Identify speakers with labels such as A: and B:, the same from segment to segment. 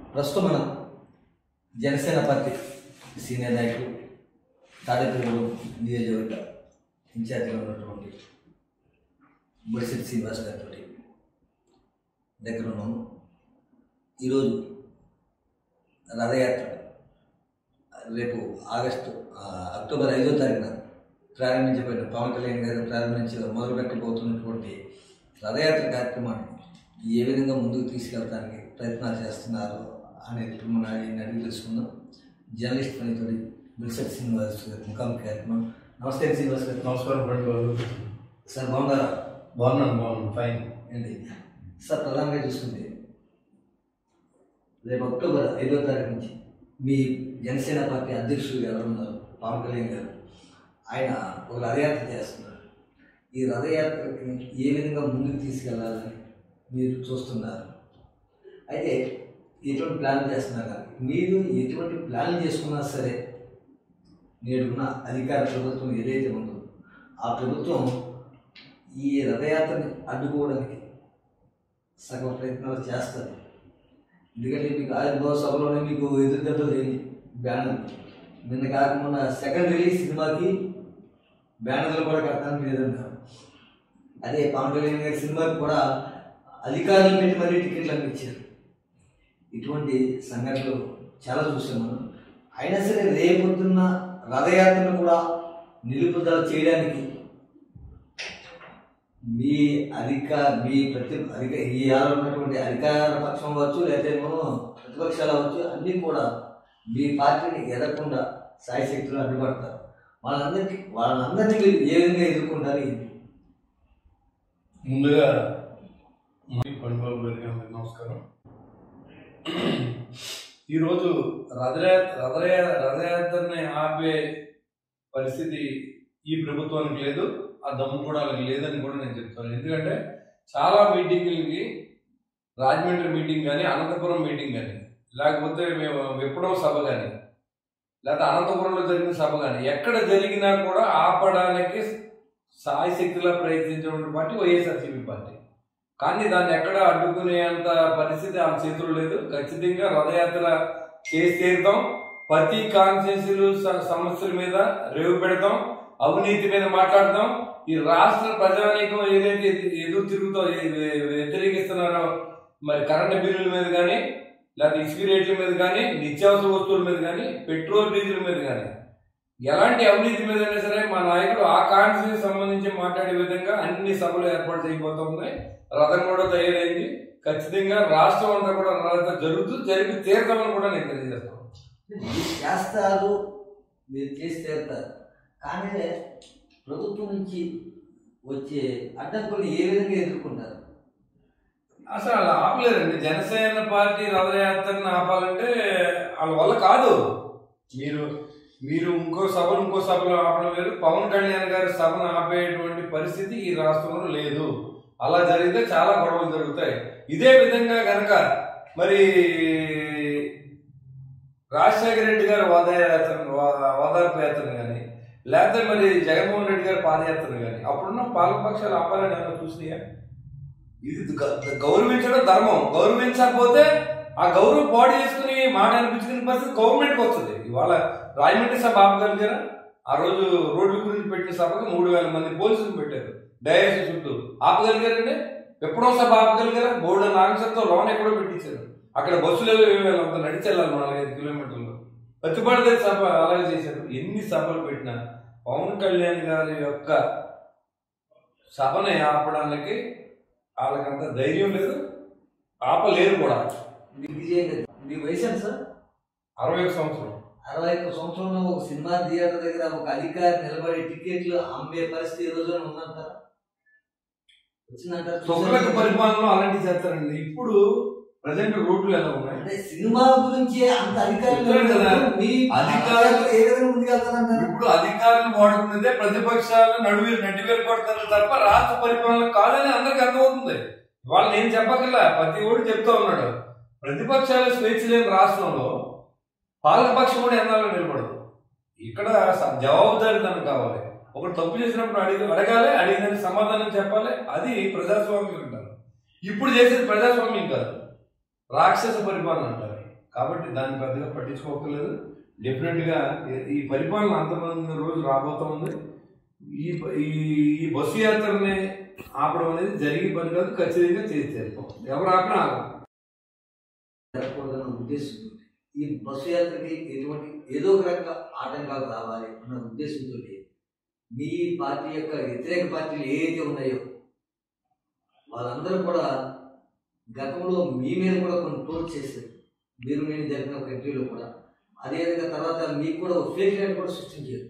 A: ప్రస్తుతం మనం Janasena party senior నాయకులు తాడేపల్లి నియోజకవర్గ ఇన్ఛార్జిగా ఉన్నటువంటి బొడిశెట్టి శ్రీనివాస్ గారితో దగ్గర ఉన్నాము ఈరోజు రథయాత్ర రేపు ఆగస్టు ఆ, అక్టోబర్ ఐదో తారీఖున ప్రారంభించబడిన పవన్ కళ్యాణ్ గారు ప్రారంభించి మొదలు పెట్టబోతున్నటువంటి రథయాత్ర కార్యక్రమాన్ని ఏ విధంగా ముందుకు తీసుకెళ్తానికి ప్రయత్నాలు చేస్తున్నారు అనేది ఇప్పుడు మనం ఆయన అడిగి తెలుసుకుందాం జర్నలిస్ట్ పనితోటి బిల్సెట్ శ్రీనివాస్ గారి ముఖాముఖి కార్యక్రమం నమస్తే శ్రీనివాస్ గారు
B: నమస్కారం ఫ్రెండ్ బాబు
A: సార్ బాగున్నారా
B: బాగున్నాను బాగున్నాను ఫైన్
A: ఏంటి సార్ ప్రధానంగా చూసుకుంటే రేపు అక్టోబర్ ఐదో తారీఖు నుంచి మీ జనసేన పార్టీ అధ్యక్షులు ఎవరు ఉన్నారు పవన్ కళ్యాణ్ గారు ఆయన ఒక రథయాత్ర చేస్తున్నారు ఈ రథయాత్రకి ఏ విధంగా ముందుకు తీసుకెళ్లాలని మీరు చూస్తున్నారు అయితే ఎటువంటి ప్లాన్ చేస్తున్నారు కానీ మీరు ఎటువంటి ప్లాన్ చేసుకున్నా సరే నేడున్న అధికార ప్రభుత్వం ఏదైతే ఉందో ఆ ప్రభుత్వం ఈ రథయాత్రని అడ్డుకోవడానికి సగం ప్రయత్నాలు చేస్తారు ఎందుకంటే మీకు ఆవిర్భావ సభలోనే మీకు ఎదురుదెబ్బలు తగిలి బ్యానర్ నిన్న కాకుండా సెకండ్ రిలీజ్ సినిమాకి బ్యానర్లు కూడా కడతాను లేదన్నారు అదే పవన్ కళ్యాణ్ గారి సినిమాకి కూడా అధికారులు పెట్టి మరీ టికెట్లు అందించారు ఇటువంటి సంఘటనలు చాలా చూసాం మనం అయినా సరే రేపొద్దున్న రథయాత్రను కూడా నిలుపుదల చేయడానికి మీ అధిక మీ ప్రతి అధిక ఈ ఆలో ఉన్నటువంటి అధికార పక్షం అవ్వచ్చు లేకపోతే ప్రతిపక్షాలు అవ్వచ్చు అన్నీ కూడా మీ పార్టీని ఎదగకుండా సాయశక్తులు అడ్డుపడతారు వాళ్ళందరికీ వాళ్ళందరినీ మీరు ఏ విధంగా ఎదుర్కొంటారు ఏంటి?
B: ముందుగా పండు బాబు గారికి అందరికీ నమస్కారం ఈరోజు రథయాత్ర రథయా రథయాత్రని ఆపే పరిస్థితి ఈ ప్రభుత్వానికి లేదు ఆ దమ్ము కూడా వాళ్ళకి లేదని కూడా నేను చెప్తాను ఎందుకంటే చాలా మీటింగులకి రాజమండ్రి మీటింగ్ కానీ అనంతపురం మీటింగ్ కానీ లేకపోతే మేము విప్పడం సభ కానీ లేకపోతే అనంతపురంలో జరిగిన సభ కానీ ఎక్కడ జరిగినా కూడా ఆపడానికి సాయశక్తిలా ప్రయత్నించినటువంటి పార్టీ వైఎస్ఆర్సీపీ పార్టీ కానీ దాన్ని ఎక్కడ అడ్డుకునేంత పరిస్థితి ఆ చేతులు లేదు ఖచ్చితంగా రథయాత్ర చేసి తీరుతాం ప్రతి కాన్స్టిట్యూన్సీలు స- సమస్యల మీద రేవు పెడతాం అవినీతి మీద మాట్లాడతాం ఈ రాష్ట్ర ప్రజానీకం ఏదైతే ఎదు- ఎదురు తిరుగుతో ఏ- ఏ- వ్యతిరేకిస్తున్నారో మరి కరెంటు బిల్లుల మీద కానీ లేకపోతే ఇసుక రేట్ల మీద కానీ నిత్యావసర వస్తువుల మీద కానీ పెట్రోల్ డీజిల్ మీద కానీ ఎలాంటి అవినీతి మీద అయినా సరే మా నాయకుడు ఆ కాన్స్టిట్యూన్సీ సంబంధించి మాట్లాడే విధంగా అన్ని సభలు ఏర్పాటు చేయబోతా ఉన్నాయి రథం కూడా తయారైంది ఖచ్చితంగా రాష్ట్రం అంతా కూడా రథ జరుగుతూ జరిగి తీర్థమని కూడా నేను తెలియజేస్తాను
A: మీరు చేస్తారు మీరు చేసి తీరుతారు కానీ ప్రభుత్వం నుంచి వచ్చే అడ్డంకుల్ని ఏ విధంగా ఎదుర్కొంటారు
B: అసలు అలా ఆపలేరండి జనసేన పార్టీ రథయాత్రని ఆపాలంటే వాళ్ళ వల్ల కాదు మీరు మీరు ఇంకో సభలు ఇంకో సభలు ఆపడం వేరు పవన్ కళ్యాణ్ గారి సభను ఆపేటువంటి పరిస్థితి ఈ రాష్ట్రంలో లేదు అలా జరిగితే చాలా గొడవలు జరుగుతాయి ఇదే విధంగా గనక మరి రాజశేఖర రెడ్డి గారి వాదయాత్ర ఓదార్పు యాత్రను కానీ లేకపోతే మరి జగన్మోహన్ రెడ్డి గారి పాదయాత్రను కానీ అప్పుడున్న పాలకపక్షాలు ఆపాలని ఏమైనా చూసినాయా ఇది గ- గౌరవించడం ధర్మం గౌరవించకపోతే ఆ గౌరవం పాడు చేసుకుని మాట అనిపించుకునే పరిస్థితి గవర్నమెంట్కి వస్తుంది ఇవాళ రాజమండ్రి సభ ఆపగలిగారా ఆ రోజు రోడ్ల గురించి పెట్టిన సభకి మూడు వేల మంది పోలీసులు పెట్టారు డయాసి చుట్టూ ఆపగలిగారండి ఎప్పుడో సభ ఆపగలిగారా బోర్డు నాగసంతో లోన్ ఎక్కడో పెట్టించారు అక్కడ బస్సులు అంత నడిచి వెళ్ళాలి నాలుగైదు కిలోమీటర్లు ప్రతిపడితే సభ అలాగే చేశారు ఎన్ని సభలు పెట్టినా పవన్ కళ్యాణ్ గారి యొక్క సభని ఆపడానికి వాళ్ళకంత ధైర్యం లేదు ఆపలేరు కూడా
A: మీ విజయం మీ వయసు ఎంత సార్
B: అరవై ఒక సంవత్సరం
A: అరవై ఒక్క సంవత్సరంలో ఒక సినిమా థియేటర్ దగ్గర ఒక అధికారి నిలబడి టికెట్లు అమ్మే పరిస్థితి ఈ రోజున ఉందంటారా వచ్చిందంటారా
B: తొక్కలకు పరిపాలనలో అలాంటి చేస్తారండి ఇప్పుడు ప్రజెంట్ రోడ్లు ఎలా ఉన్నాయి
A: అంటే సినిమా గురించి అంత అధికారులు
B: చెప్పాను కదా.
A: మీ
B: అధికారులు
A: అధికారులు ఏ విధంగా ముందుకెళ్తారంటారు
B: ఇప్పుడు అధికారులు వాడుకున్నదే ప్రతిపక్షాలు నడువేరు నడివేరు కొడతారు తప్ప రాష్ట్ర పరిపాలన కాదని అందరికి అర్థమవుతుంది వాళ్ళు నేను చెప్పగల ప్రతి ఓడి చెప్తా ఉన్నాడు ప్రతిపక్షాల స్వేచ్ఛ లేని రాష్ట్రంలో పాలకపక్షం కూడా ఎన్నాళ్ళు నిలబడదు ఇక్కడ స- జవాబుదారీతనం కావాలి ఒకటి తప్పు చేసినప్పుడు అడిగి అడగాలి అడిగిన సమాధానం చెప్పాలి అది ప్రజాస్వామ్యం అంటారు ఇప్పుడు చేసేది ప్రజాస్వామ్యం కాదు రాక్షస పరిపాలన అంటారు కాబట్టి దాన్ని పెద్దగా పట్టించుకోకలేదు డెఫినెట్గా ఈ- ఈ పరిపాలన అంతమంది రోజు రాబోతా ఉంది ఈ ప- ఈ ఈ బస్సు యాత్రని ఆపడం అనేది జరిగే పని కాదు ఖచ్చితంగా చేసి తీరుతాం ఎవరు ఆపినా ఆగం.
A: జరగకూడదన్న ఉద్దేశంతో ఈ బస్సు యాత్రకి ఎటువంటి ఏదో ఒక రకంగా ఆటంకాలు రావాలి అన్న ఉద్దేశంతో మీ పార్టీ యొక్క వ్యతిరేక పార్టీలు ఏవైతే ఉన్నాయో వాళ్ళందరూ కూడా గతంలో మీ మీద కూడా కొన్ని ట్రోల్ చేశారు మీరు నేను జరిగిన ఒక ఇంటర్వ్యూలో కూడా అదేవిధంగా తర్వాత మీకు కూడా ఒక ఫేక్ లైన్ కూడా సృష్టించారు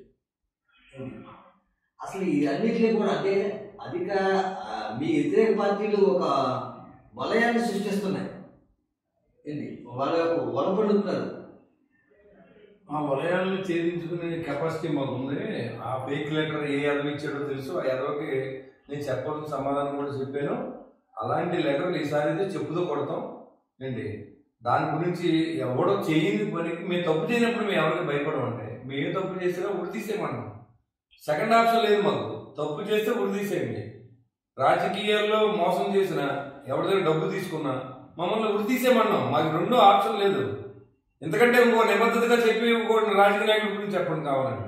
A: అసలు ఈ అన్నింటినీ కూడా అంటే అధిక ఆ, మీ వ్యతిరేక పార్టీలు ఒక వలయాన్ని సృష్టిస్తున్నాయి ఏంటి వాళ్ళ యొక్క వలపడుతున్నారు
B: ఆ వలయాలను ఛేదించుకునే కెపాసిటీ మాకు ఉంది ఆ ఫేక్ లెటర్ ఏ ఎదవ ఇచ్చాడో తెలుసు ఆ ఎదవకి నేను చెప్పాల్సిన సమాధానం కూడా చెప్పాను అలాంటి లెటర్లు ఈసారి అయితే చెప్పుతో కొడతాం ఏంటి దాని గురించి ఎవడో చేయని పనికి మేము తప్పు చేయనప్పుడు మేము ఎవరికి భయపడమంటే మేము ఏ తప్పు చేసినా ఉరి తీసేయమన్నాం సెకండ్ ఆప్షన్ లేదు మాకు తప్పు చేస్తే ఉరి తీసేయండి రాజకీయాల్లో మోసం చేసిన ఎవరి దగ్గర డబ్బు తీసుకున్నా మమ్మల్ని ఉరి తీసేయమన్నాం మాకు రెండో ఆప్షన్ లేదు ఎందుకంటే ఇంకో నిబద్ధతగా చెప్పి ఇంకో రాజకీయ నాయకుల గురించి చెప్పడం కావాలండి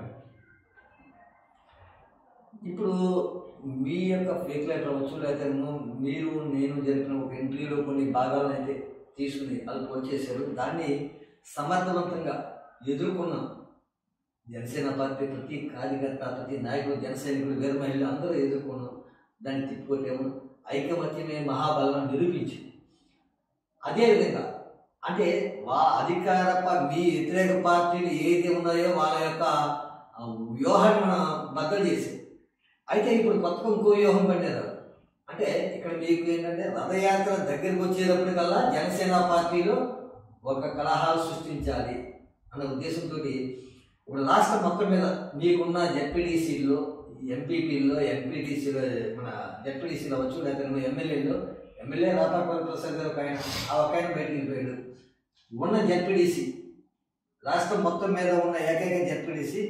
A: ఇప్పుడు మీ యొక్క ఫేక్ లెటర్ అవ్వచ్చు లేకపోతే ము- మీరు నేను జరిపిన ఒక ఇంటర్వ్యూలో కొన్ని భాగాలను అయితే తీసుకుని వాళ్ళు వచ్చేసారు దాన్ని సమర్థవంతంగా ఎదుర్కొన్నాం జనసేన పార్టీ ప్రతి కార్యకర్త ప్రతి నాయకుడు జన సైనికులు వీర మహిళలు అందరూ ఎదుర్కొన్నాం దాన్ని తిప్పుకొట్టాము ఐకమత్యమే మహాబలం నిరూపించి అదేవిధంగా అంటే వా అధికార పా- మీ వ్యతిరేక పార్టీలు ఏది ఉన్నాయో వాళ్ళ యొక్క ఆ, వ్యూహాన్ని మనం బద్దలు చేసి అయితే ఇప్పుడు కొత్తగా ఇంకో వ్యూహం పడ్డారు అంటే ఇక్కడ మీకు ఏంటంటే రథయాత్ర దగ్గరికి వచ్చేటప్పటికల్లా జనసేన పార్టీలో ఒక కలహాలు సృష్టించాలి అన్న ఉద్దేశంతో ఇప్పుడు రాష్ట్రం మొత్తం మీద మీకున్న జెడ్పీటీసీల్లో ఎంపీపీల్లో ఎంపీటీసీలో మన జెడ్పీటీసీలో అవ్వచ్చు లేకపోతే ఎమ్మెల్యేలో ఎమ్మెల్యే రాతాపల్లి ప్రసాద్ గారు ఒక ఆయన ఆ ఒక ఆయన బయటికి వెళ్ళిపోయాడు ఉన్న జెడ్పీటీసీ రాష్ట్రం మొత్తం మీద ఉన్న ఏకైక జెడ్పీటీసీ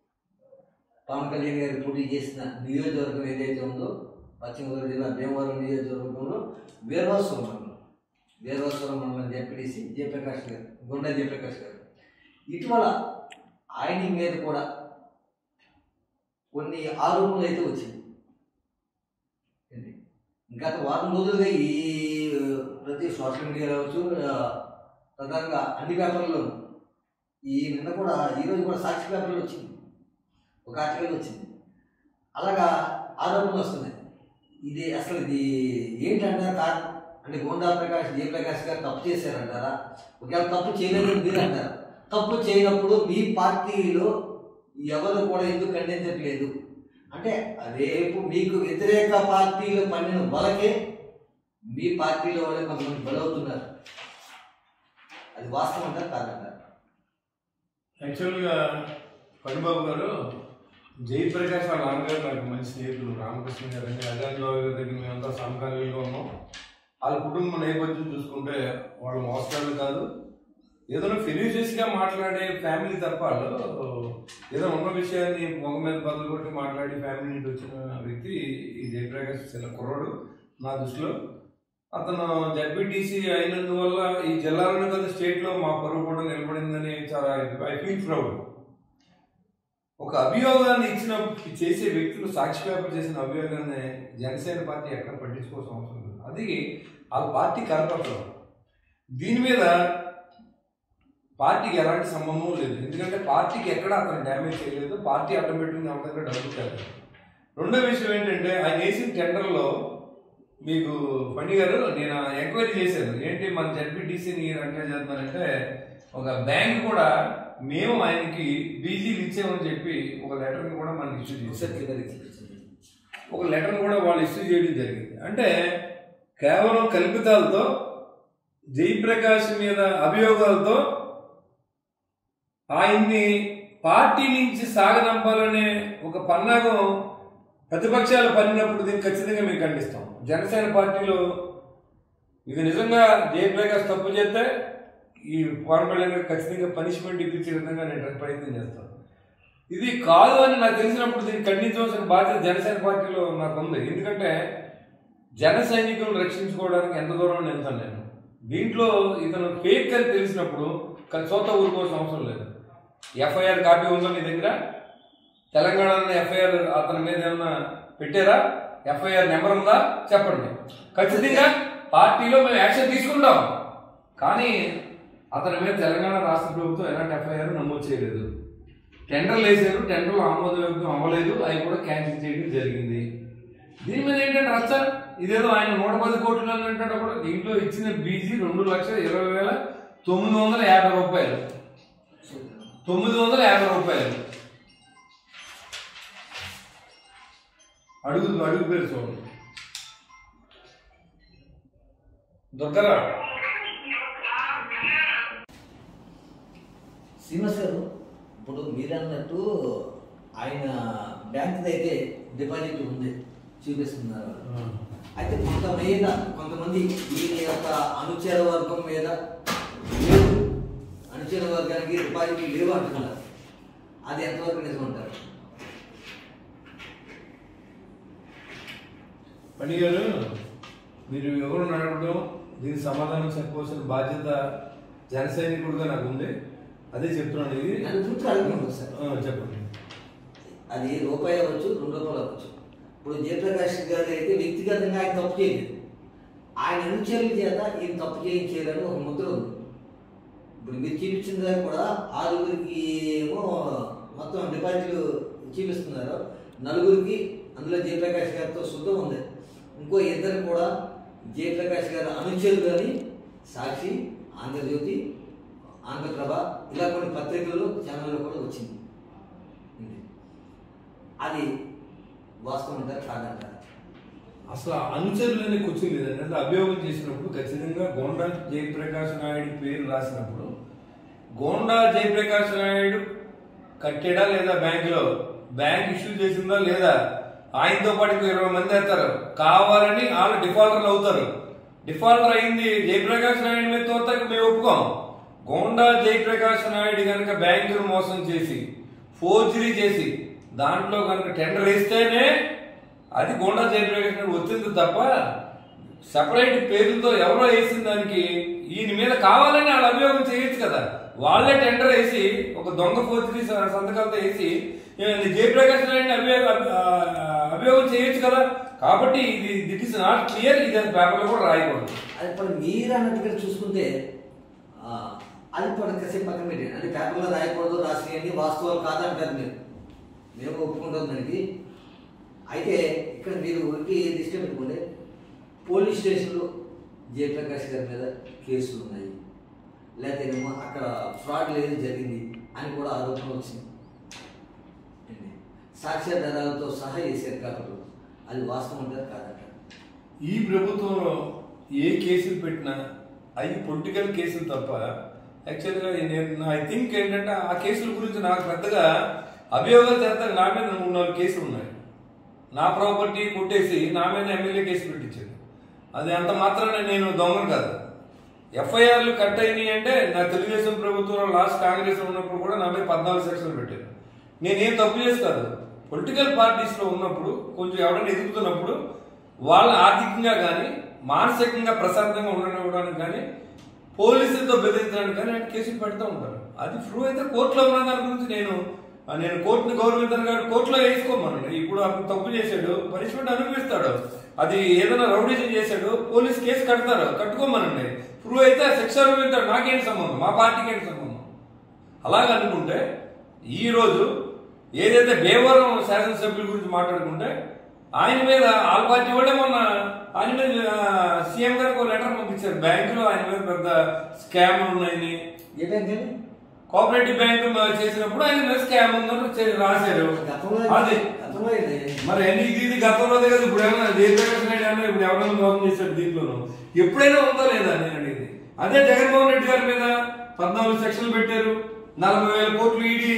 A: పవన్ కళ్యాణ్ గారు పోటీ చేసిన నియోజకవర్గం ఏదైతే ఉందో పశ్చిమ గోదావరి జిల్లా భీమవరం నియోజకవర్గంలో వీరవాసవరం మండలం వీరవాసవరం మండలం జెడ్పీటీసీ జయప్రకాష్ గారు గుండా జయప్రకాష్ గారు ఇటీవల ఆయన మీద కూడా కొన్ని ఆరోపణలు అయితే వచ్చింది ఏంటి? గత వారం రోజులుగా ఈ ప్రతి సోషల్ మీడియా కావచ్చు ఆ, ప్రధానంగా అన్ని పేపర్లలో ఈ నిన్న కూడా ఈరోజు కూడా సాక్షి పేపర్లో వచ్చింది ఒక ఆర్టికల్ వచ్చింది అలాగా ఆరోపణలు వస్తున్నాయి ఇది అసలు ఇది ఏంటంటారా కారణం అంటే గోండా ప్రకాష్ జయప్రకాష్ గారు తప్పు చేశారంటారా ఒకవేళ తప్పు చేయలేదని మీరు అంటారా తప్పు చేయనప్పుడు మీ పార్టీలో ఎవరు కూడా ఎందుకు ఖండించట్లేదు అంటే రేపు మీకు వ్యతిరేక పార్టీలు పన్నిన వలకే మీ పార్టీలో వాళ్ళే కొంతమంది బలవుతున్నారు అది వాస్తవం అంటారు కాదంటారు
B: యాక్చువల్గా పడిబాబు గారు జయప్రకాష్ వాళ్ళ నాన్నగారు నాకు మంచి స్నేహితులు రామకృష్ణ గారు అని అజాన్ బాబు గారి దగ్గర మేమంతా సమకాలీనంగా ఉన్నాం వాళ్ళ కుటుంబ నేపథ్యం చూసుకుంటే వాళ్ళు మోసగాళ్ళు కాదు ఏదైనా ఫెలిషియస్గా మాట్లాడే ఫ్యామిలీ తప్ప వాళ్ళు ఏదో ఉన్న విషయాన్ని మొగ మీద బదులు కొట్టి మాట్లాడి ఫ్యామిలీ నుండి వచ్చిన వ్యక్తి ఈ జయప్రకాష్ చిన్న కుర్రాడు నా దృష్టిలో అతను జడ్పీటీసీ అయినందువల్ల ఈ జిల్లాలోనే కదా స్టేట్లో మా పరువు కూడా నిలబడిందని చాలా ఐ ఫీల్ ప్రౌడ్ ఒక అభియోగాన్ని ఇచ్చిన చేసే వ్యక్తులు సాక్షి పేపర్ చేసిన అభియోగాన్ని జనసేన పార్టీ ఎక్కడ పట్టించుకోవాల్సిన అవసరం లేదు అది వాళ్ళ పార్టీ కనపడతారు దీని మీద పార్టీకి ఎలాంటి సంబంధం లేదు ఎందుకంటే పార్టీకి ఎక్కడ అతను డ్యామేజ్ చేయలేదు పార్టీ అడ్డం పెట్టింది ఎవరి దగ్గర డబ్బు కాదు రెండో విషయం ఏంటంటే ఆయన వేసిన టెండర్లో మీకు ఫండి గారు నేను ఎంక్వైరీ చేశాను ఏంటి మన జడ్పీటీసీని ఎట్లా చేస్తున్నారంటే ఒక బ్యాంక్ కూడా మేము ఆయనకి బీజీలు ఇచ్చామని చెప్పి ఒక లెటర్ని కూడా మనకి ఇష్యూ చేశారు
A: ఒకసారి క్లియర్గా చూపించండి.
B: ఒక లెటర్ని కూడా వాళ్ళు ఇష్యూ చేయడం జరిగింది అంటే కేవలం కల్పితాలతో జయప్రకాష్ మీద అభియోగాలతో ఆయన్ని పార్టీ నుంచి సాగనంపాలనే ఒక పన్నాగం ప్రతిపక్షాలు పన్నినప్పుడు దీన్ని ఖచ్చితంగా మేము ఖండిస్తాం జనసేన పార్టీలో ఇది నిజంగా జయప్రకాష్ తప్పు చేస్తే ఈ పవన్ కళ్యాణ్ గారికి ఖచ్చితంగా పనిష్మెంట్ ఇప్పించే విధంగా నేను ప్రయత్నం చేస్తాను ఇది కాదు అని నాకు తెలిసినప్పుడు దీన్ని ఖండించవలసిన బాధ్యత జనసేన పార్టీలో నాకు ఉంది ఎందుకంటే జన సైనికులను రక్షించుకోవడానికి ఎంత దూరం వెళ్తాను నేను దీంట్లో ఇతను ఫేక్ అని తెలిసినప్పుడు క- సొంత ఊరుకోవాల్సిన అవసరం లేదు ఎఫ్ఐఆర్ కాపీ ఉందా మీ దగ్గర తెలంగాణలో ఎఫ్ఐఆర్ అతని మీద ఏమన్నా పెట్టారా ఎఫ్ఐఆర్ నెంబర్ ఉందా చెప్పండి ఖచ్చితంగా పార్టీలో మేము యాక్షన్ తీసుకుంటాం కానీ అతని మీద తెలంగాణ రాష్ట్ర ప్రభుత్వం ఎలాంటి ఎఫ్ఐఆర్ నమోదు చేయలేదు టెండర్లు వేసారు టెండర్లు ఆమోదయోగ్యం అవ్వలేదు అవి కూడా క్యాన్సిల్ చేయడం జరిగింది దీని మీద ఏంటంటే రచ్చ ఇదేదో ఆయన నూట పది కోట్లు అని అంటాడు కూడా దీంట్లో ఇచ్చిన బీజీ రెండు లక్షల ఇరవై వేల తొమ్మిది వందల యాభై రూపాయలు తొమ్మిది వందల యాభై రూపాయలు అడుగు అడుగు పేరు చూడండి దొరకరా
A: శ్రీనివాస్ గారు ఇప్పుడు మీరు అన్నట్టు ఆయన బ్యాంక్ అయితే డిపాజిట్ ఉంది చూపిస్తున్నారు అయితే కొంత మీద కొంతమంది ఈయన యొక్క అనుచర వర్గం మీద లేవు అనుచర వర్గానికి డిపాజిట్ లేవు అంటున్నారు అది ఎంతవరకు నిజమంటారు
B: మణి గారు మీరు ఎవరు నడవడం దీనికి సమాధానం చెప్పవలసిన బాధ్యత జన సైనికుడిగా నాకు ఉంది అదే చెప్తున్నాను ఇది
A: నన్ను చూసి అడుగుతున్నాను సార్
B: ఆ, చెప్పండి
A: అది రూపాయి అవ్వచ్చు రెండు రూపాయలు అవ్వచ్చు ఇప్పుడు జయప్రకాష్ గారు అయితే వ్యక్తిగతంగా ఆయన తప్పు చేయలేదు ఆయన అనుచరుల చేత ఈయన తప్పు చేయించారని ఒక ముద్ర ఉంది ఇప్పుడు మీరు చూపించిన దాకా కూడా ఆరుగురికి ఏమో మొత్తం డిపాజిట్లు చూపిస్తున్నారు నలుగురికి అందులో జయప్రకాష్ గారితో శుద్ధం ఉంది ఇంకో ఇద్దరు కూడా జయప్రకాష్ గారు అనుచరులు అని సాక్షి ఆంధ్రజ్యోతి ఆంధ్రప్రభ ఇలా కొన్ని పత్రికలు ఛానల్లో కూడా వచ్చింది ఉంది. అది వాస్తవం అంటారు కాదంటారు
B: అసలు అనుచరులనే క్వశ్చన్ లేదండి అంటే అభియోగం చేసినప్పుడు ఖచ్చితంగా గోండా జయప్రకాష్ నాయుడు పేరు రాసినప్పుడు గోండా జయప్రకాష్ నాయుడు కట్టాడా లేదా బ్యాంకులో బ్యాంక్ ఇష్యూ చేసిందా లేదా ఆయనతో పాటు ఇంకో ఇరవై మంది వేస్తారు కావాలని వాళ్ళు డిఫాల్టర్లు అవుతారు డిఫాల్టర్ అయింది జయప్రకాష్ నాయుడు మీద తోతకి మేము ఒప్పుకోం గోండా జయప్రకాష్ నాయుడు కనుక బ్యాంకును మోసం చేసి ఫోర్జరీ చేసి దాంట్లో కనుక టెండర్ వేస్తేనే అది గోండా జయప్రకాష్ నాయుడు వచ్చింది తప్ప సపరేట్ పేరుతో ఎవరో వేసిన దానికి ఈయన మీద కావాలని వాళ్ళు అభియోగం చేయొచ్చు కదా వాళ్ళే టెండర్ వేసి ఒక దొంగ ఫోర్జరీ స- సంతకాలతో వేసి ఈయన జయప్రకాష్ నాయుడిని అభియోగం అభియోగం చేయొచ్చు కదా కాబట్టి ఇది దిట్ ఇస్ నాట్ క్లియర్ ఇది పేపర్లో కూడా రాయకూడదు
A: అది ఇప్పుడు మీరు అన్నట్టుగా చూసుకుంటే ఆ, అది ఇప్పుడు కాసేపు పక్కన పెట్టండి అంటే పేపర్లో రాయకూడదు రాసినవి వాస్తవాలు కాదంటారు మీరు మేము ఒప్పుకుంటాం దానికి అయితే ఇక్కడ మీరు ఒకటి దృష్టి పెట్టుకోండి పోలీస్ స్టేషన్లో జయప్రకాష్ గారి మీద కేసులు ఉన్నాయి లేకపోతే ఏమో అక్కడ ఫ్రాడ్ లేదు జరిగింది అని కూడా ఆరోపణ వచ్చింది ఏంటి? సాక్ష్యాధారాలతో సహా చేశారు కాబట్టి అది వాస్తవం అంటారు కాదంటారు
B: ఈ ప్రభుత్వంలో ఏ కేసులు పెట్టినా అవి పొలిటికల్ కేసులు తప్ప యాక్చువల్గా నేను ఐ థింక్ ఏంటంటే ఆ కేసుల గురించి నాకు పెద్దగా అభియోగాలు చేస్తారు నా మీద మూడు నాలుగు కేసులు ఉన్నాయి నా ప్రాపర్టీ కొట్టేసి నా మీద ఎమ్మెల్యే కేసు పెట్టించారు అది అంత మాత్రాన నేను దొంగను కాదు ఎఫ్ఐఆర్లు కట్ అయినాయి అంటే నా తెలుగుదేశం ప్రభుత్వంలో లాస్ట్ కాంగ్రెస్ ఉన్నప్పుడు కూడా నా మీద పద్నాలుగు సెక్షన్లు పెట్టారు నేనేం తప్పు చేసి కాదు పొలిటికల్ పార్టీస్లో ఉన్నప్పుడు కొంచెం ఎవరైనా ఎదుగుతున్నప్పుడు వాళ్ళ ఆర్థికంగా కానీ మానసికంగా ప్రశాంతంగా ఉండడానికి కానీ పోలీసులతో బెదిరించడానికి కానీ ఆయన కేసులు పెడతా ఉంటారు అది ప్రూవ్ అయితే కోర్టులో ఉన్న దాని గురించి నేను ఆ, నేను కోర్టుని గౌరవించాను కానీ కోర్టులో వేసుకోమనండి ఇప్పుడు అతను తప్పు చేశాడు పనిష్మెంట్ అనుభవిస్తాడు అది ఏదైనా రౌడీజం చేశాడు పోలీస్ కేసు కడతారు కట్టుకోమనండి ప్రూవ్ అయితే శిక్ష అనుభవిస్తాడు నాకేంటి సంబంధం మా పార్టీకి ఏంటి సంబంధం అలాగ అనుకుంటే ఈ రోజు ఏదైతే భీమవరం శాసనసభ్యుల గురించి మాట్లాడుకుంటే ఆయన మీద ఆల్ పార్టీ వాళ్ళే మొన్న ఆయన మీద సీఎం గారికి ఒక లెటర్ పంపించారు బ్యాంకులో ఆయన మీద పెద్ద స్కామ్ ఉన్నాయని
A: ఏ బ్యాంక్ అండి
B: కోఆపరేటివ్ బ్యాంక్ చేసినప్పుడు ఆయన మీద స్కామ్ ఉందని చే- రాశారు
A: గతంలో
B: అది
A: గతంలో ఏంటి?
B: మరి ఎన్ని ఇది గతంలోదే కదా ఇప్పుడు ఏమన్నా జయప్రకాష్ నాయుడు అన్న ఇప్పుడు ఎవరైనా మోసం చేశాడు దీంట్లోనూ ఎప్పుడైనా ఉందా లేదా నేను అడిగింది అదే జగన్మోహన్ రెడ్డి గారి మీద పద్నాలుగు సెక్షన్లు పెట్టారు నలభై వేల కోట్లు ఈడీ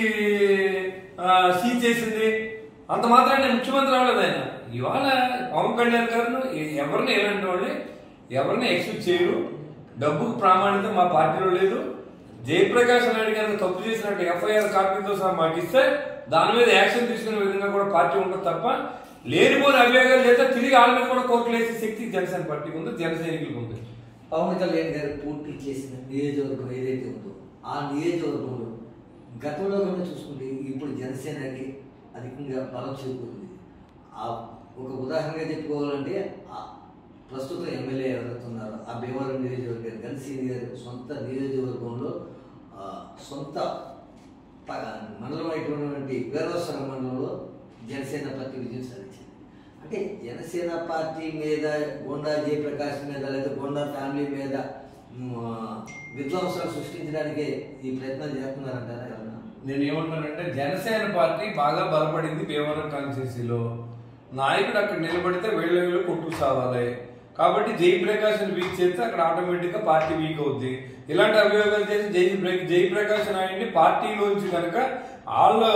B: సీజ్ చేసింది అంత మాత్రాన్ని ముఖ్యమంత్రి అవ్వలేదు ఆయన ఇవాళ పవన్ కళ్యాణ్ గారు ఎవరిని ఎలాంటి వాళ్ళని ఎవరిని ఎక్స్పెక్ట్ చేయరు డబ్బుకు ప్రామాణికత మా పార్టీలో లేదు జయప్రకాష్ నాయుడు గారు తప్పు చేసినట్టు ఎఫ్ఐఆర్ కాపీతో సహా మాకు ఇస్తే దాని మీద యాక్షన్ తీసుకునే విధంగా కూడా పార్టీ ఉంటుంది తప్ప లేనిపోని అభియోగాలు చేస్తే తిరిగి వాళ్ళ మీద కూడా కోర్టులు వేసే శక్తి జనసేన పార్టీకి ఉంది జన సైనికులకు ఉంది
A: పవన్ కళ్యాణ్ గారు పూర్తి చేసిన నియోజకవర్గం ఏదైతే ఉందో ఆ నియోజకవర్గంలో గతంలో కన్నా చూసుకుంటే ఇప్పుడు జనసేనకి అధికంగా బలం చేకూరింది ఆ ఒక ఉదాహరణగా చెప్పుకోవాలంటే ఆ ప్రస్తుతం ఎమ్మెల్యే ఎవరైతే ఉన్నారో ఆ భీమవరం నియోజకవర్గం గన్సీని గారి సొంత నియోజకవర్గంలో ఆ, సొంత ప- మండలం అయినటువంటి వీరవసరం మండలంలో జనసేన పార్టీ విజయం సాధించింది అంటే జనసేన పార్టీ మీద గోండా జయప్రకాష్ మీద లేదా గోండా ఫ్యామిలీ మీద మ్, ఆ, విధ్వంసాలు సృష్టించడానికే ఈ ప్రయత్నాలు చేస్తున్నారంటారా ఎవరన్నా
B: నేను ఏమంటున్నానంటే జనసేన పార్టీ బాగా బలపడింది భీమవరం కాన్స్టిట్యూన్సీలో నాయకుడు అక్కడ నిలబడితే వీళ్ళ వీళ్ళు కొట్టు సావాలి కాబట్టి జయప్రకాష్ వీక్ చేస్తే అక్కడ ఆటోమేటిక్ గా పార్టీ వీక్ అవుద్ది ఇలాంటి అభియోగాలు చేసి జై జయప్రకాష్ నాయుడిని పార్టీలోంచి కనుక వాళ్ళు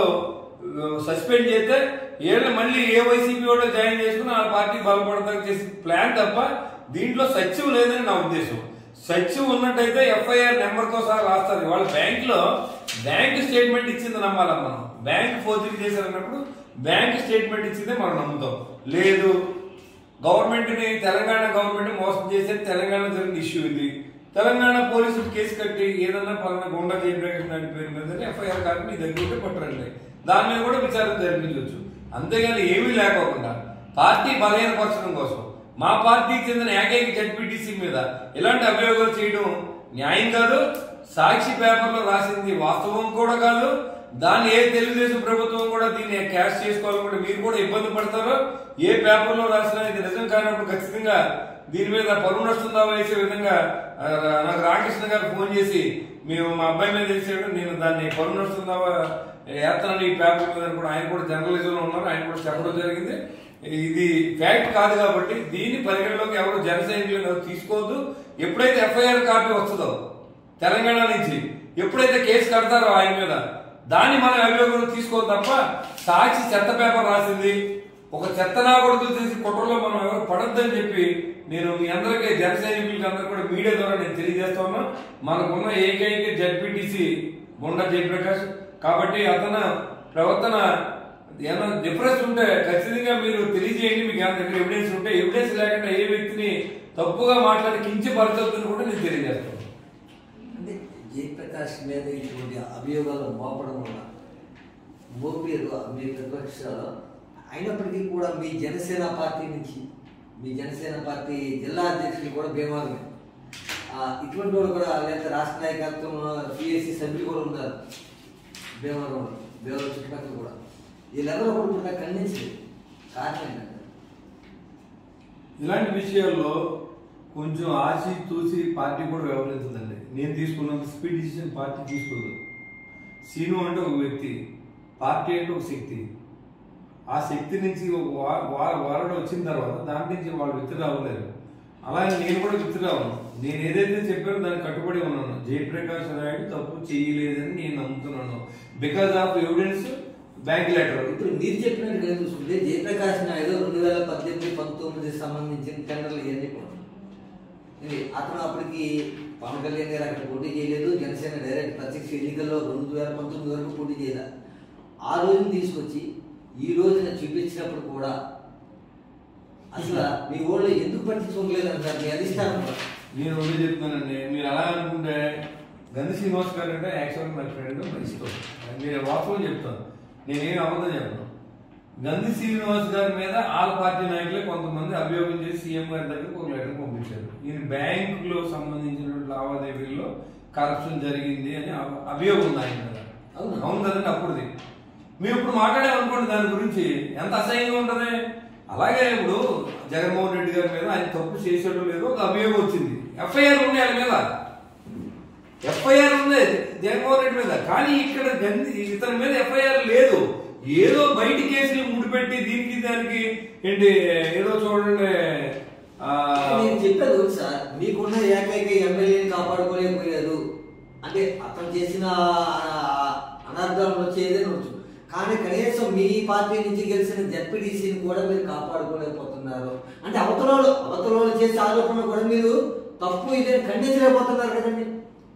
B: సస్పెండ్ చేస్తే ఏళ్ళు మళ్ళీ ఏ వైసీపీ వాళ్ళు జాయిన్ చేసుకుని ఆ పార్టీ బలపడతానికి చేసి ప్లాన్ తప్ప దీంట్లో సత్యం లేదని నా ఉద్దేశం సత్యం ఉన్నట్టయితే ఎఫ్ఐఆర్ నెంబర్తో సహా రాస్తారు వాళ్ళ బ్యాంక్ లో బ్యాంక్ స్టేట్మెంట్ ఇచ్చింది నమ్మాలి మనం బ్యాంక్ ఫోర్జరీ చేశారన్నప్పుడు బ్యాంక్ స్టేట్మెంట్ ఇచ్చిందే మనం నమ్ముతాం లేదు గవర్నమెంట్ ని తెలంగాణ గవర్నమెంట్ మోసం చేసే తెలంగాణ జరిగిన ఇష్యూ ఇది తెలంగాణ పోలీసులు కేసు కట్టి ఏదన్నా పలానా గుండా జయప్రకాష్ నాయుడు పేరు మీద ఎఫ్ఐఆర్ కాపీ మీ దగ్గర ఉంటే పట్టరండి దాని మీద కూడా విచారణ జరిపించవచ్చు అంతేగాని ఏమీ లేకోకుండా పార్టీ బలహీనపరచడం కోసం మా పార్టీకి చెందిన ఏకైక జడ్పీటీసీ మీద ఇలాంటి అభియోగాలు చేయడం న్యాయం కాదు సాక్షి పేపర్లో రాసింది వాస్తవం కూడా కాదు దాన్ని ఏ తెలుగుదేశం ప్రభుత్వం కూడా దీన్ని క్యాష్ చేసుకోవాలనుకుంటే మీరు కూడా ఇబ్బంది పడతారో ఏ పేపర్లో రాసినా ఇది నిజం కానప్పుడు ఖచ్చితంగా దీని మీద పరువు నష్టం దావా వేసే విధంగా ఆ, నాకు రామకృష్ణ గారు ఫోన్ చేసి మేము మా అబ్బాయి మీద తెలిసాడు నేను దాన్ని పరువు నష్టం దావా వేస్తాను ఈ పేపర్ మీద అని కూడా ఆయన కూడా జర్నలిజంలో ఉన్నారు ఆయన కూడా చెప్పడం జరిగింది ఇది ఫ్యాక్ట్ కాదు కాబట్టి దీన్ని పరిగణలోకి ఎవరు జన సైనికులు ఎవరు తీసుకోవద్దు ఎప్పుడైతే ఎఫ్ఐఆర్ కాపీ వస్తుందో తెలంగాణ నుంచి ఎప్పుడైతే కేసు కడతారో ఆయన మీద దాన్ని మనం అభియోగం తీసుకోవద్దు తప్ప సాక్షి చెత్త పేపర్ రాసింది ఒక చెత్త నా కొడుకు చేసి కుట్రలో మనం ఎవరు పడొద్దని చెప్పి నేను మీ అందరికీ జన సైనికులకి అందరూ కూడా మీడియా ద్వారా నేను తెలియజేస్తా ఉన్నా మనకున్న ఏకైక జడ్పీటీసీ బొండా జయప్రకాష్ కాబట్టి అతను ప్రవర్తన ఏమైనా డిఫరెన్స్ ఉంటే ఖచ్చితంగా మీరు తెలియజేయండి మీకు ఏమైనా దగ్గర ఎవిడెన్స్ ఉంటే ఎవిడెన్స్ లేకుండా ఏ వ్యక్తిని తప్పుగా మాట్లాడి కించపరచొద్దని కూడా నేను తెలియజేస్తాను
A: అంటే జయప్రకాష్ మీద ఇటువంటి అభియోగాలు మోపడం వల్ల మోపేరు మీ ప్రతిపక్షాలు అయినప్పటికీ కూడా మీ జనసేన పార్టీ నుంచి మీ జనసేన పార్టీ జిల్లా అధ్యక్షులు కూడా భీమాలమే ఆ, ఇటువంటి వాళ్ళు కూడా లేకపోతే రాష్ట్ర నాయకత్వం పిఎస్సి సభ్యులు కూడా ఉన్నారు భీమవరంలో భీమవరం చుట్టుపక్కల కూడా వీళ్ళెవరూ కూడా కూడా ఖండించలేదు కారణం ఏంటంటే
B: ఇలాంటి విషయాల్లో కొంచెం ఆచి తూసి పార్టీ కూడా వ్యవహరించదండి నేను తీసుకున్నంత స్పీడ్ డిసిషన్ పార్టీ తీసుకోదు సీను అంటే ఒక వ్యక్తి పార్టీ అంటే ఒక శక్తి ఆ శక్తి నుంచి ఒక వా- వా- వారడు వచ్చిన తర్వాత దాని నుంచి వాళ్ళు విత్డ్రా అవ్వలేరు అలాగే నేను కూడా విత్డ్రా అవ్వను నేను ఏదైతే చెప్పానో దానికి కట్టుబడి ఉన్నాను జయప్రకాష్ నాయుడు తప్పు చేయలేదని నేను నమ్ముతున్నాను because of evidence bank letter
A: ఇప్పుడు మీరు చెప్పినట్టు నేను చూసుకుంటే జయప్రకాష్ నాయుడు రెండు వేల పద్దెనిమిది పంతొమ్మిది సంబంధించిన టెండర్లు ఇవన్నీ కూడా ఇది అతను అప్పటికి పవన్ కళ్యాణ్ గారు అక్కడ పోటీ చేయలేదు జనసేన డైరెక్ట్ ప్రత్యక్ష ఎన్నికల్లో రెండు వేల పంతొమ్మిది వరకు పోటీ చేయలేదు ఆ రోజుని తీసుకొచ్చి ఈ రోజున చూపించినప్పుడు కూడా అసలు మీ ఊళ్ళో ఎందుకు పట్టించుకోలేదు అంటారు మీ అధిష్టానం కూడా.
B: నేను ఒకటే చెప్తానండి మీరు అలా అనుకుంటే గంధి శ్రీనివాస్ గారు అంటే యాక్చువల్గా నా ఫ్రెండ్ నా ఇష్టం మీరు వాస్తవం చెప్తాను నేనేం అబద్ధం చెప్పను గంధి శ్రీనివాస్ గారి మీద ఆల్ పార్టీ నాయకులే కొంతమంది అభియోగం చేసి సీఎం గారి దగ్గరకు ఒక లెటర్ పంపించారు ఈయన బ్యాంకులో సంబంధించిన లావాదేవీల్లో కరప్షన్ జరిగింది అని అభ- అభియోగం ఉంది ఆయన మీద
A: అవునా?
B: అవును కదండి అప్పుడుది మేము ఇప్పుడు మాట్లాడామనుకోండి దాని గురించి ఎంత అసహ్యంగా ఉంటది అలాగే ఇప్పుడు జగన్మోహన్ రెడ్డి గారి మీద ఆయన తప్పు చేసాడో లేదో ఒక అభియోగం వచ్చింది ఎఫ్ఐఆర్ ఉంది ఆయన మీద ఎఫ్ఐఆర్ ఉంది జగన్మోహన్ రెడ్డి మీద కానీ ఇక్కడ గంది ఇతని మీద ఎఫ్ఐఆర్ లేదు ఏదో బయట కేసులు ముడిపెట్టి దీనికి దానికి ఏంటి ఏదో చూడండి ఆ,
A: నేను చెప్పేది ఒకటి సార్ మీకున్న ఏకైక ఎమ్మెల్యేని కాపాడుకోలేకపోయారు అంటే అతను చేసిన ఆ, అనర్థాలను వచ్చేదే వచ్చు కానీ కనీసం మీ పార్టీ నుంచి గెలిచిన జడ్పీటీసీని కూడా మీరు కాపాడుకోలేకపోతున్నారు అంటే అవతలలో అవతలలో చేసే ఆరోపణలు కూడా మీరు తప్పు ఇదే ఖండించలేకపోతున్నారు కదండి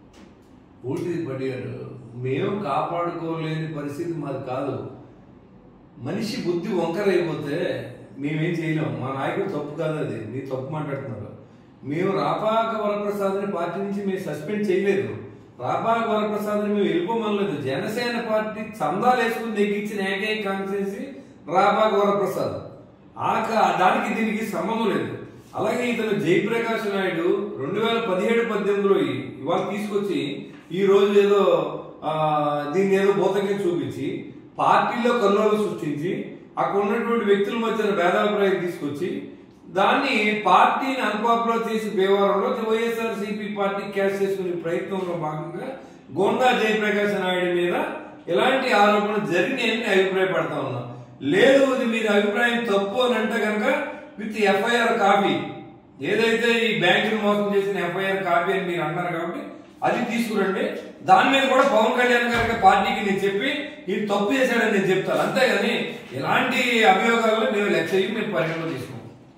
B: ఊటి పడిగారు మేము కాపాడుకోలేని పరిస్థితి మాది కాదు మనిషి బుద్ధి వంకర అయిపోతే మేమేం చేయలేం మా నాయకుడు తప్పు కాదు అది మీరు తప్పు మాట్లాడుతున్నారు మేము రాపాక వరప్రసాద్ని పార్టీ నుంచి మేము సస్పెండ్ చేయలేదు రాపాక వరప్రసాద్ని మేము వెళ్ళిపోమనలేదు జనసేన పార్టీ చందాలు వేసుకుని నెగ్గించిన ఏకైక కాన్స్టిట్యున్సీ రాపాక వరప్రసాద్ ఆ కా- దానికి దీనికి సంబంధం లేదు అలాగే ఇతను జయప్రకాష్ నాయుడు రెండు వేల పదిహేడు పద్దెనిమిదిలో ఈ- ఇవాళ తీసుకొచ్చి ఈ రోజు ఏదో ఆ, దీన్ని ఏదో భూతంగా చూపించి పార్టీలో కల్లోలు సృష్టించి అక్కడ ఉన్నటువంటి వ్యక్తుల మధ్యన భేదాభిప్రాయం తీసుకొచ్చి దాన్ని పార్టీని అన్పాపులర్ చేసి వ్యవహారంలో వైఎస్ఆర్ సిపి పార్టీ క్యాష్ చేసుకునే ప్రయత్నంలో భాగంగా గోండా జయప్రకాష్ నాయుడు మీద ఇలాంటి ఆరోపణలు జరిగినాయని అభిప్రాయపడతా ఉన్నా లేదు ఇది మీరు అభిప్రాయం తప్పు అని అంటే కనుక విత్ ఎఫ్ఐఆర్ కాపీ ఏదైతే ఈ బ్యాంకును మోసం చేసిన ఎఫ్ఐఆర్ కాపీ అని మీరు అన్నారు కాబట్టి అది తీసుకురండి దాని మీద కూడా పవన్ కళ్యాణ్ గారికి పార్టీకి నేను చెప్పి ఇది తప్పు చేశాడని నేను చెప్తాను అంతేగాని ఇలాంటి అభియోగాలను మేము లక్ష్య మేము పరిగణలో తీసుకుంటాం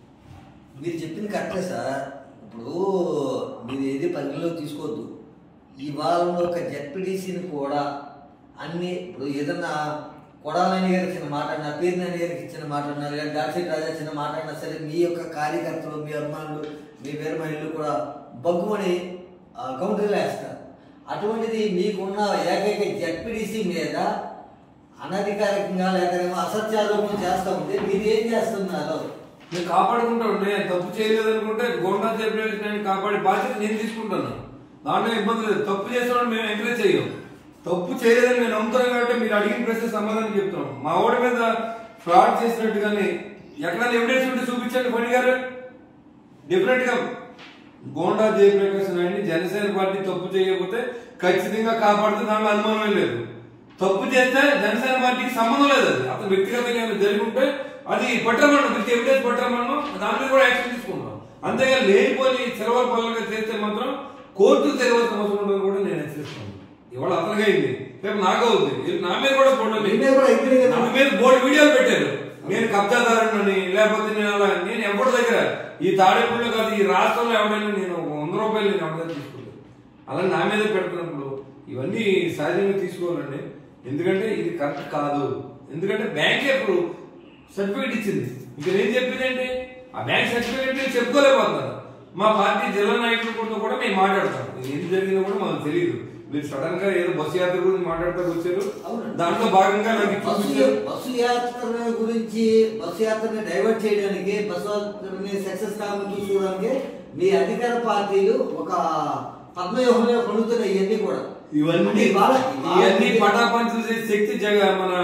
A: మీరు చెప్పింది కరెక్టే సార్ ఇప్పుడు మీరు ఏది పరిగణలో తీసుకోవద్దు ఇవాళ ఒక జెడ్పీటీసీని కూడా అన్ని ఇప్పుడు ఏదన్నా కొడాలని గారికి ఇచ్చిన మాట అన్నా పేరునాని గారికి ఇచ్చిన మాట అన్నా లేదా దాడిశెట్టి రాజా ఇచ్చిన మాట అన్నా సరే మీ యొక్క కార్యకర్తలు మీ అభిమానులు మీ వేరు మహిళలు కూడా బగ్గుమని ఆ, కౌంటర్లు వేస్తారు అటువంటిది మీకున్న ఏకైక జెడ్పీటీసీ మీద అనధికారికంగా లేకపోతే అసత్యారోపణ చేస్తూ ఉంటే మీరు ఏం చేస్తున్నారు
B: నేను కాపాడుకుంటా ఉంటే నేను తప్పు చేయలేదు అనుకుంటే గోండా చెప్పలేదు నేను కాపాడే బాధ్యత నేను తీసుకుంటాను దాంట్లో ఇబ్బంది లేదు తప్పు చేసిన మేము ఎంకరేజ్ చేయం తప్పు చేయలేదని మేము నమ్ముతాం కాబట్టి మీరు అడిగిన ప్రశ్న సమాధానం చెప్తున్నాం మా ఓడి మీద ఫ్రాడ్ చేసినట్టు కానీ ఎక్కడైనా ఎవిడెన్స్ ఉంటే చూపించండి ఫణి గారు డెఫినెట్ గా గోండా జయప్రకాష్ నాయుడిని జనసేన పార్టీ తప్పు చేయకపోతే ఖచ్చితంగా కాపాడుతూ దాంట్లో అనుమానం లేదు తప్పు చేస్తే జనసేన పార్టీకి సంబంధం లేదు అది అతను వ్యక్తిగతంగా ఏమైనా జరిగి ఉంటే అది పట్టమన్నం విత్ ఎవిడెన్స్ పట్టమన్నం దాంట్లో కూడా యాక్షన్ తీసుకుంటాం అంతేగాని లేనిపోయి సెలవుల పనులుగా చేస్తే మాత్రం కోర్టు తెలవాల్సిన అవసరం ఉండదని కూడా నేను హెచ్చరిస్తాను ఇవాళ అతనిగా అయింది రేపు నాకు అవుతుంది ఇది నా మీద కూడా
A: మీ
B: చూడండి
A: మీద కూడా అయిపోయింది కదా.
B: నా మీద బోర్డు వీడియోలు పెట్టారు నేను కబ్జాదారుని లేకపోతే నేను అలా నేను ఎవరి దగ్గర ఈ తాడేపల్లి కాదు ఈ రాష్ట్రంలో ఎవరైనా నేను ఒక వంద రూపాయలు నేను ఎవరి దగ్గర తీసుకోలేదు అలా నా మీద పెడుతున్నప్పుడు ఇవన్నీ సహజంగా తీసుకోవాలండి ఎందుకంటే ఇది కరెక్ట్ కాదు ఎందుకంటే బ్యాంక్ ఎప్పుడు సర్టిఫికేట్ ఇచ్చింది ఇంకా నేను చెప్పింది ఏంటి ఆ బ్యాంక్ సర్టిఫికేట్ నేను చెప్పుకోలేకపోతున్నాను మా పార్టీ జిల్లా నాయకులతో కూడా మేము మాట్లాడతాం ఇది ఏం జరిగిందో కూడా మాకు తెలియదు మీరు సడన్ గా ఏదో బస్సు యాత్ర గురించి మాట్లాడుతూ వచ్చారు
A: అవును.
B: దాంట్లో భాగంగా నాకు ఇది
A: బస్సు
B: చూపించారు
A: బస్సు యాత్ర గురించి బస్సు యాత్రని డైవర్ట్ చేయడానికి బస్సు యాత్రని సక్సెస్ కావాలని చూసుకోవడానికి మీ అధికార పార్టీలు ఒక పద్మవ్యూహంలో పొందుతున్నాయి ఇవన్నీ కూడా
B: ఇవన్నీ
A: అంటే ఇవాళ-
B: ఇవన్నీ
A: ఇవాళ-
B: పటాపంచలు చేసే శక్తి జగ మన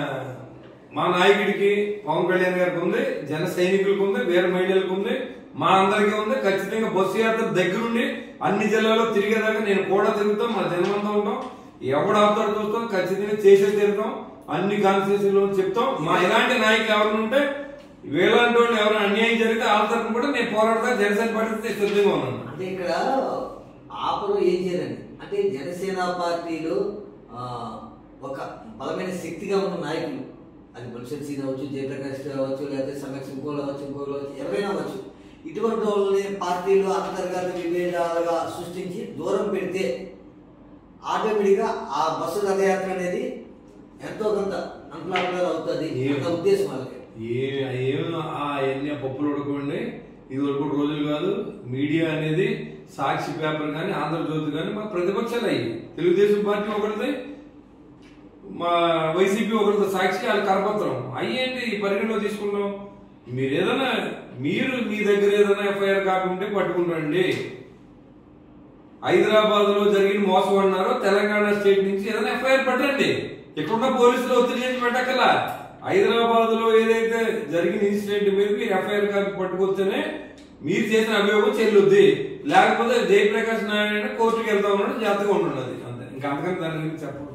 B: మా నాయకుడికి పవన్ కళ్యాణ్ గారికి ఉంది జన సైనికులకు ఉంది వీర మహిళలకు ఉంది మా అందరికీ ఉంది ఖచ్చితంగా బస్సు యాత్ర దగ్గరుండి అన్ని జిల్లాలో తిరిగేదాకా నేను కూడా తిరుగుతాం మా జనమంతా ఉంటాం ఎవడు ఆపుతాడు చూస్తాం ఖచ్చితంగా చేసే తిరుగుతాం అన్ని కాన్స్టిట్యూన్సీలో చెప్తాం మా ఇలాంటి నాయకులు ఎవరు ఉంటే వీళ్ళంటి వాళ్ళు ఎవరైనా అన్యాయం జరిగితే వాళ్ళ తరఫున కూడా నేను పోరాడతా జనసేన పార్టీ సిద్ధంగా ఉన్నాను
A: అంటే ఇక్కడ ఆపరు ఏం చేయాలండి అంటే జనసేన పార్టీలో ఆ, ఒక బలమైన శక్తిగా ఉన్న నాయకులు అది బుల్షన్ సీన్ అవ్వచ్చు జయప్రకాష్ అవ్వచ్చు లేకపోతే సమక్ష ఇంకోలు అవ్వచ్చు ఇంకోలు అవ్వచ్చు ఎవరైనా అవ్వచ్చు ఇటువంటి వాళ్ళని పార్టీలు అంతర్గత విభేదాలుగా సృష్టించి దూరం పెడితే ఆటోమేటిక్గా ఆ బస్సు రథయాత్ర అనేది ఎంతో కొంత అన్ప్లానబుల్ అవుతుంది అన్న ఉద్దేశం వాళ్ళకి
B: ఏ ఏం ఆ ఎన్ని పప్పులు ఉడకండి ఇది వరకు రోజులు కాదు మీడియా అనేది సాక్షి పేపర్ కానీ ఆంధ్రజ్యోతి కానీ మా ప్రతిపక్షాలు అయ్యి తెలుగుదేశం పార్టీ ఒకరిది మా వైసీపీ ఒకరితో సాక్షి వాళ్ళ కరపత్రం అయ్యేంటి ఈ పరిగణలో తీసుకుంటాం మీరు ఏదైనా మీరు మీ దగ్గర ఏదైనా ఎఫ్ఐఆర్ కాపీ ఉంటే పట్టుకుంటాండి హైదరాబాద్ లో జరిగిన మోసం అన్నారు తెలంగాణ స్టేట్ నుంచి ఏదైనా ఎఫ్ఐఆర్ పెట్టండి ఇక్కడున్న పోలీసులు ఒత్తిడి చేసి పెట్టకలా హైదరాబాద్ లో ఏదైతే జరిగిన ఇన్సిడెంట్ మీద మీరు ఎఫ్ఐఆర్ కాపీ పట్టుకొస్తేనే మీరు చేసిన అభియోగం చెల్లుద్ది లేకపోతే జయప్రకాష్ నారాయణ కోర్టుకి వెళ్తా ఉన్నాడు జాగ్రత్తగా ఉంటున్నది అంతే ఇంకా అంతకని దాని గురించి చెప్పకూడదు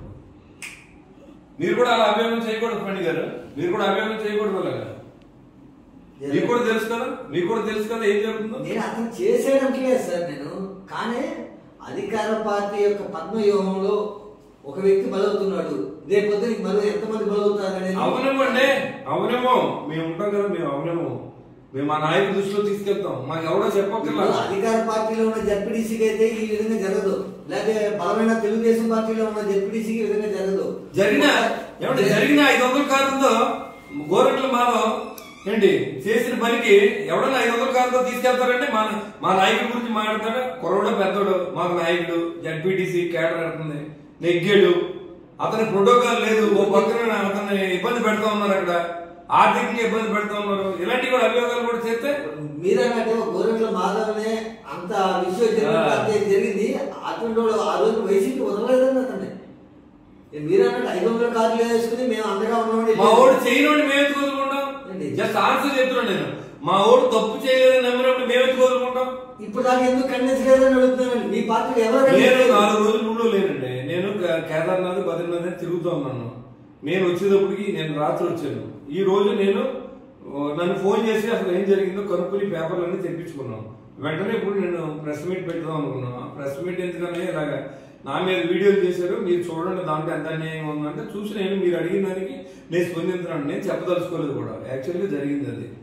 B: మీరు కూడా అలా అభియోగం చేయకూడదు పండి గారు మీరు కూడా అభియోగం చేయకూడదు అలాగా మీకు కూడా తెలుసు కదా మీకు కూడా తెలుసు కదా ఏం జరుగుతుందో
A: నేను అతను చేసేయడానికి లేదు సార్ నేను కానీ అధికార పార్టీ యొక్క పద్మవ్యూహంలో ఒక వ్యక్తి బలవుతున్నాడు రేపు పొద్దునకి మరో ఎంతమంది బలవుతారు అనేది
B: అవునేమో అండి అవునేమో మేము ఉంటాం కదా మేము అవునేమో మేము మా నాయకుడి దృష్టిలో తీసుకెళ్తాం మాకు ఎవడో చెప్పక్కర్లా
A: ఇప్పుడు అధికార పార్టీలో ఉన్న జడ్పీటీసీకి అయితే ఈ విధంగా జరగదు లేకపోతే బలమైన తెలుగుదేశం పార్టీలో ఉన్న జడ్పీటీసీకి ఈ విధంగా జరగదు
B: జరిగిన ఏమంటే జరిగిన ఐదు వందల కారుతో గోరెట్ల మాధవ్ ఏంటి చేసిన పనికి ఎవడన్నా ఐదు వందల కారుతో తీసుకెళ్తారంటే మా మా నాయకుడి గురించి మాట్లాడతాడు కుర్రోడు పెద్దోడు మాకు నాయకుడు జడ్పీటీసీ కేడర్ పెడుతుంది నెగ్గాడు అతని ప్రోటోకాల్ లేదు ఓ పక్కన అతన్ని ఇబ్బంది పెడతా ఉన్నారు అక్కడ ఆర్థికంగా ఇబ్బంది పెడతా ఉన్నారు ఇలాంటి కూడా అభియోగాలు కూడా చేస్తే
A: మీరన్నట్టు గోరంట్ల మాధవనే అంత విషయం జరిగింది జరిగింది అటువంటి వాడు ఆ రోజు వైసీపీ వదలలేదండి అతన్ని మీరన్నట్టు ఐదు వందల కార్లు వేసుకుని మేము అండగా ఉన్నామని
B: మా ఓడు చేయనోడి మేము ఎందుకు వదులుకుంటాం
A: ఏంటి?
B: జస్ట్ ఆన్సర్ చెప్తున్నాను నేను మా ఓడు తప్పు చేయలేదని నమ్మినప్పుడు మేము ఎందుకు వదులుకుంటాం
A: ఇప్పుడు దాకా ఎందుకు ఖండించలేదని అడుగుతున్నానండి మీ పార్టీలో ఎవరు
B: నేను
A: ఖండించలేదు?
B: నాలుగు రోజులు ఊళ్ళో లేనండి నేను కే- కేదార్నాథ్ బద్రీనాథ్ అని తిరుగుతూ ఉన్నాను నేను వచ్చేటప్పటికి నేను రాత్రి వచ్చాను ఈ రోజు నేను ఓ, నన్ను ఫోన్ చేసి అసలు ఏం జరిగిందో కనుక్కొని పేపర్లన్నీ తెప్పించుకున్నాను వెంటనే ఇప్పుడు నేను ప్రెస్ మీట్ పెడదాం అనుకున్నాను ఆ ప్రెస్ మీట్ ఎందుకని ఇలాగా నా మీద వీడియోలు చేశారు మీరు చూడండి దాంట్లో ఎంత అన్యాయం ఉందంటే చూసి నేను మీరు అడిగిన దానికి నేను స్పందించడానికి నేను చెప్పదలుచుకోలేదు కూడా యాక్చువల్గా జరిగింది అది